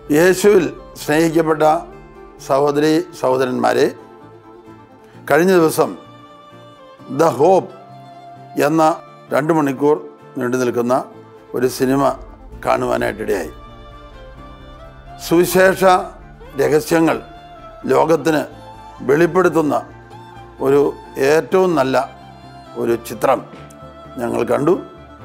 യേശുവിൽ സ്നേഹിക്കപ്പെട്ട സഹോദരി സഹോദരന്മാരെ കഴിഞ്ഞ ദിവസം ദ ഹോപ്പ് എന്ന രണ്ട് മണിക്കൂർ നീണ്ടു നിൽക്കുന്ന ഒരു സിനിമ കാണുവാനായിട്ടിടയായി സുവിശേഷ രഹസ്യങ്ങൾ ലോകത്തിന് വെളിപ്പെടുത്തുന്ന ഒരു ഏറ്റവും നല്ല ഒരു ചിത്രം ഞങ്ങൾ കണ്ടു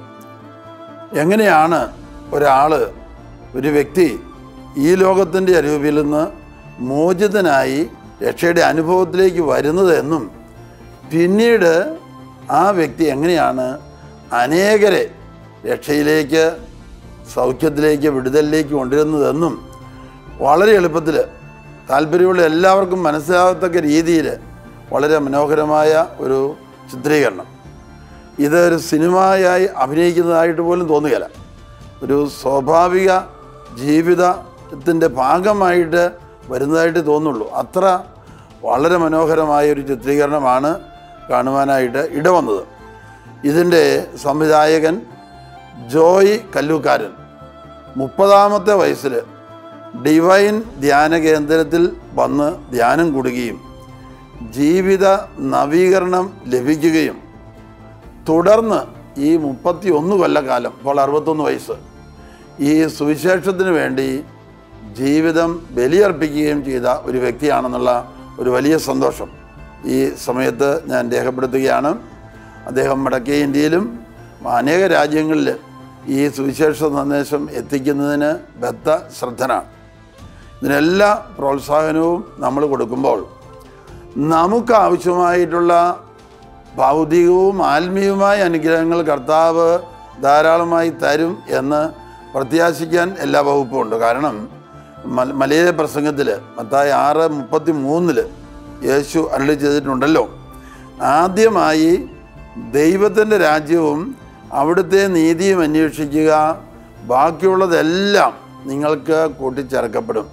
എങ്ങനെയാണ് ഒരാൾ ഒരു വ്യക്തി ഈ ലോകത്തിൻ്റെ അരൂപിൽ നിന്ന് മോചിതനായി രക്ഷയുടെ അനുഭവത്തിലേക്ക് വരുന്നത് എന്നും പിന്നീട് ആ വ്യക്തി എങ്ങനെയാണ് അനേകരെ രക്ഷയിലേക്ക് സൗഖ്യത്തിലേക്ക് വിടുതലിലേക്ക് കൊണ്ടുവരുന്നതെന്നും വളരെ എളുപ്പത്തിൽ താല്പര്യമുള്ള എല്ലാവർക്കും മനസ്സിലാകത്തക്ക രീതിയിൽ വളരെ മനോഹരമായ ഒരു ചിത്രീകരണം ഇത് ഒരു സിനിമയായി അഭിനയിക്കുന്നതായിട്ട് പോലും തോന്നുകയില്ല ഒരു സ്വാഭാവിക ജീവിതത്തിൻ്റെ ഭാഗമായിട്ട് വരുന്നതായിട്ട് തോന്നുള്ളൂ അത്ര വളരെ മനോഹരമായ ഒരു ചിത്രീകരണമാണ് കാണുവാനായിട്ട് ഇടവന്നത് ഇതിൻ്റെ സംവിധായകൻ ജോയ് കല്ലൂക്കാരൻ മുപ്പതാമത്തെ വയസ്സിൽ ഡിവൈൻ ധ്യാന കേന്ദ്രത്തിൽ വന്ന് ധ്യാനം കൂടുകയും ജീവിത നവീകരണം ലഭിക്കുകയും തുടർന്ന് ഈ മുപ്പത്തി ഒന്ന് കൊല്ലക്കാലം ഇപ്പോൾ അറുപത്തൊന്ന് വയസ്സ് ഈ സുവിശേഷത്തിന് വേണ്ടി ജീവിതം ബലിയർപ്പിക്കുകയും ചെയ്ത ഒരു വ്യക്തിയാണെന്നുള്ള ഒരു വലിയ സന്തോഷം ഈ സമയത്ത് ഞാൻ രേഖപ്പെടുത്തുകയാണ് അദ്ദേഹം വടക്കേ ഇന്ത്യയിലും അനേക രാജ്യങ്ങളിൽ ഈ സുവിശേഷ സന്ദേശം എത്തിക്കുന്നതിന് ബദ്ധ ശ്രദ്ധനാണ് ഇതിനെല്ലാ പ്രോത്സാഹനവും നമ്മൾ കൊടുക്കുമ്പോൾ നമുക്ക് ആവശ്യമായിട്ടുള്ള ഭൗതികവും ആത്മീയവുമായ അനുഗ്രഹങ്ങൾ കർത്താവ് ധാരാളമായി തരും എന്ന് പ്രത്യാശിക്കാൻ എല്ലാ വകുപ്പും ഉണ്ട് കാരണം മല മലയിലെ പ്രസംഗത്തിൽ മത്തായി ആറ് മുപ്പത്തി മൂന്നിൽ യേശു അരളി ചെയ്തിട്ടുണ്ടല്ലോ ആദ്യമായി ദൈവത്തിൻ്റെ രാജ്യവും അവിടുത്തെ നീതിയും അന്വേഷിക്കുക ബാക്കിയുള്ളതെല്ലാം നിങ്ങൾക്ക് കൂട്ടിച്ചേർക്കപ്പെടും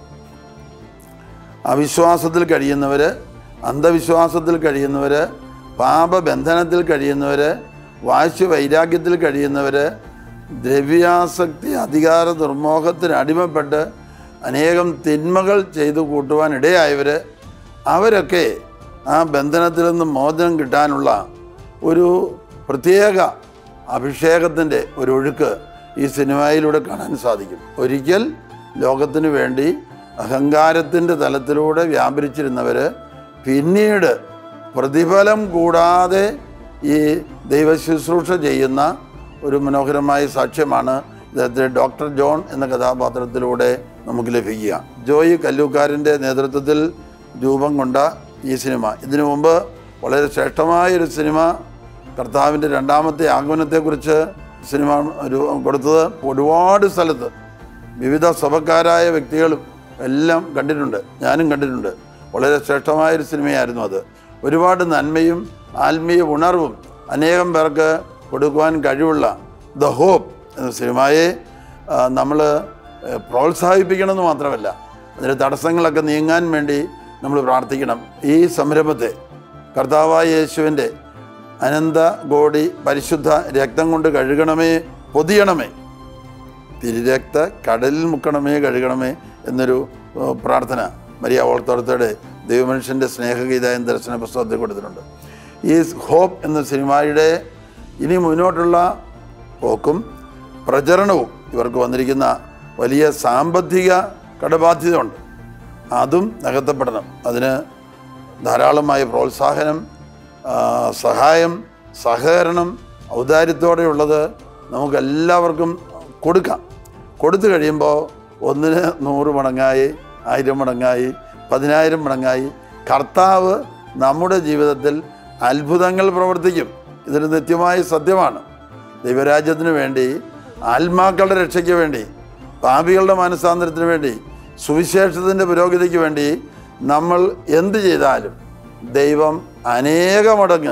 അവിശ്വാസത്തിൽ കഴിയുന്നവർ അന്ധവിശ്വാസത്തിൽ കഴിയുന്നവർ പാപബന്ധനത്തിൽ കഴിയുന്നവർ വാശി വൈരാഗ്യത്തിൽ കഴിയുന്നവർ ദ്രവ്യാസക്തി അധികാര ദുർമോഹത്തിന് അടിമപ്പെട്ട് അനേകം തിന്മകൾ ചെയ്തു കൂട്ടുവാൻ ഇടയായവർ അവരൊക്കെ ആ ബന്ധനത്തിൽ നിന്ന് മോചനം കിട്ടാനുള്ള ഒരു പ്രത്യേക അഭിഷേകത്തിൻ്റെ ഒരു ഒഴുക്ക് ഈ സിനിമയിലൂടെ കാണാൻ സാധിക്കും ഒരിക്കൽ ലോകത്തിന് വേണ്ടി അഹങ്കാരത്തിൻ്റെ തലത്തിലൂടെ വ്യാപരിച്ചിരുന്നവർ പിന്നീട് പ്രതിഫലം കൂടാതെ ഈ ദൈവശുശ്രൂഷ ചെയ്യുന്ന ഒരു മനോഹരമായ സാക്ഷ്യമാണ് ഇദ്ദേഹത്തെ ഡോക്ടർ ജോൺ എന്ന കഥാപാത്രത്തിലൂടെ നമുക്ക് ലഭിക്കുക ജോയി കല്ലൂക്കാരൻ്റെ നേതൃത്വത്തിൽ രൂപം കൊണ്ട ഈ സിനിമ ഇതിനു മുമ്പ് വളരെ ശ്രേഷ്ഠമായൊരു സിനിമ കർത്താവിൻ്റെ രണ്ടാമത്തെ ആഗമനത്തെക്കുറിച്ച് സിനിമ രൂപം കൊടുത്തത് ഒരുപാട് സ്ഥലത്ത് വിവിധ സഭക്കാരായ വ്യക്തികളും എല്ലാം കണ്ടിട്ടുണ്ട് ഞാനും കണ്ടിട്ടുണ്ട് വളരെ ശ്രേഷ്ഠമായൊരു സിനിമയായിരുന്നു അത് ഒരുപാട് നന്മയും ആത്മീയ ഉണർവും അനേകം പേർക്ക് കൊടുക്കുവാൻ കഴിവുള്ള ദ ഹോപ്പ് എന്ന സിനിമയെ നമ്മൾ പ്രോത്സാഹിപ്പിക്കണമെന്ന് മാത്രമല്ല അതിൻ്റെ തടസ്സങ്ങളൊക്കെ നീങ്ങാൻ വേണ്ടി നമ്മൾ പ്രാർത്ഥിക്കണം ഈ സംരംഭത്തെ കർത്താവായ യേശുവിൻ്റെ അനന്ത ഗോടി പരിശുദ്ധ രക്തം കൊണ്ട് കഴുകണമേ പൊതിയണമേ തിരുരക്ത കടലിൽ മുക്കണമേ കഴുകണമേ എന്നൊരു ഏഹ്, പ്രാർത്ഥന മരിയ ഓർത്തോർത്തയുടെ ദൈവമനുഷ്യൻ്റെ സ്നേഹഗീത എന്ന ദർശന പുസ്തകത്തിൽ കൊടുത്തിട്ടുണ്ട് ഈ ഹോപ്പ് എന്ന സിനിമയുടെ ഇനി മുന്നോട്ടുള്ള പോക്കും പ്രചരണവും ഇവർക്ക് വന്നിരിക്കുന്ന വലിയ സാമ്പത്തിക കടബാധ്യത ഉണ്ട് അതും നികത്തപ്പെടണം അതിന് ധാരാളമായ പ്രോത്സാഹനം ആ, സഹായം സഹകരണം ഔദാര്യത്തോടെയുള്ളത് നമുക്കെല്ലാവർക്കും കൊടുക്കാം കൊടുത്തു കഴിയുമ്പോൾ ഒന്നിന് നൂറ് മടങ്ങായി ആയിരം മടങ്ങായി പതിനായിരം മടങ്ങായി കർത്താവ് നമ്മുടെ ജീവിതത്തിൽ അത്ഭുതങ്ങൾ പ്രവർത്തിക്കും ഇതൊരു നിത്യമായ സത്യമാണ് ദൈവരാജ്യത്തിന് വേണ്ടി ആത്മാക്കളുടെ രക്ഷയ്ക്ക് വേണ്ടി പാപികളുടെ മാനസാന്തരത്തിന് വേണ്ടി സുവിശേഷത്തിൻ്റെ പുരോഗതിക്ക് വേണ്ടി നമ്മൾ എന്ത് ചെയ്താലും ദൈവം അനേക മടങ്ങ്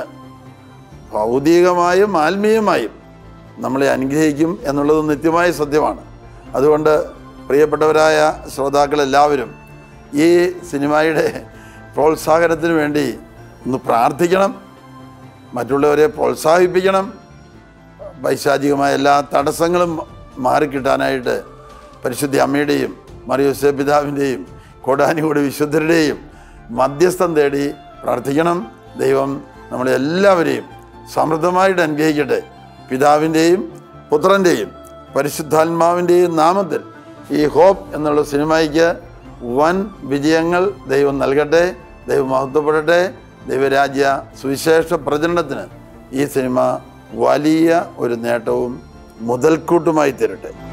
ഭൗതികമായും ആത്മീയമായും നമ്മളെ അനുഗ്രഹിക്കും എന്നുള്ളത് നിത്യമായ സത്യമാണ് അതുകൊണ്ട് പ്രിയപ്പെട്ടവരായ ശ്രോതാക്കളെല്ലാവരും ഈ സിനിമയുടെ പ്രോത്സാഹനത്തിന് വേണ്ടി ഒന്ന് പ്രാർത്ഥിക്കണം മറ്റുള്ളവരെ പ്രോത്സാഹിപ്പിക്കണം പൈശാചികമായ എല്ലാ തടസ്സങ്ങളും മാറിക്കിട്ടാനായിട്ട് പരിശുദ്ധ അമ്മയുടെയും മറിയൂസെ പിതാവിൻ്റെയും കോടാനുകൂടി വിശുദ്ധരുടെയും മധ്യസ്ഥം തേടി പ്രാർത്ഥിക്കണം ദൈവം നമ്മളെ എല്ലാവരെയും സമൃദ്ധമായിട്ട് അനുഗ്രഹിക്കട്ടെ പിതാവിൻ്റെയും പുത്രൻ്റെയും പരിശുദ്ധാത്മാവിൻ്റെയും നാമത്തിൽ ഈ ഹോപ്പ് എന്നുള്ള സിനിമയ്ക്ക് വൻ വിജയങ്ങൾ ദൈവം നൽകട്ടെ ദൈവം മഹത്വപ്പെടട്ടെ ദൈവരാജ്യ സുവിശേഷ പ്രചരണത്തിന് ഈ സിനിമ വലിയ ഒരു നേട്ടവും മുതൽക്കൂട്ടുമായി തരട്ടെ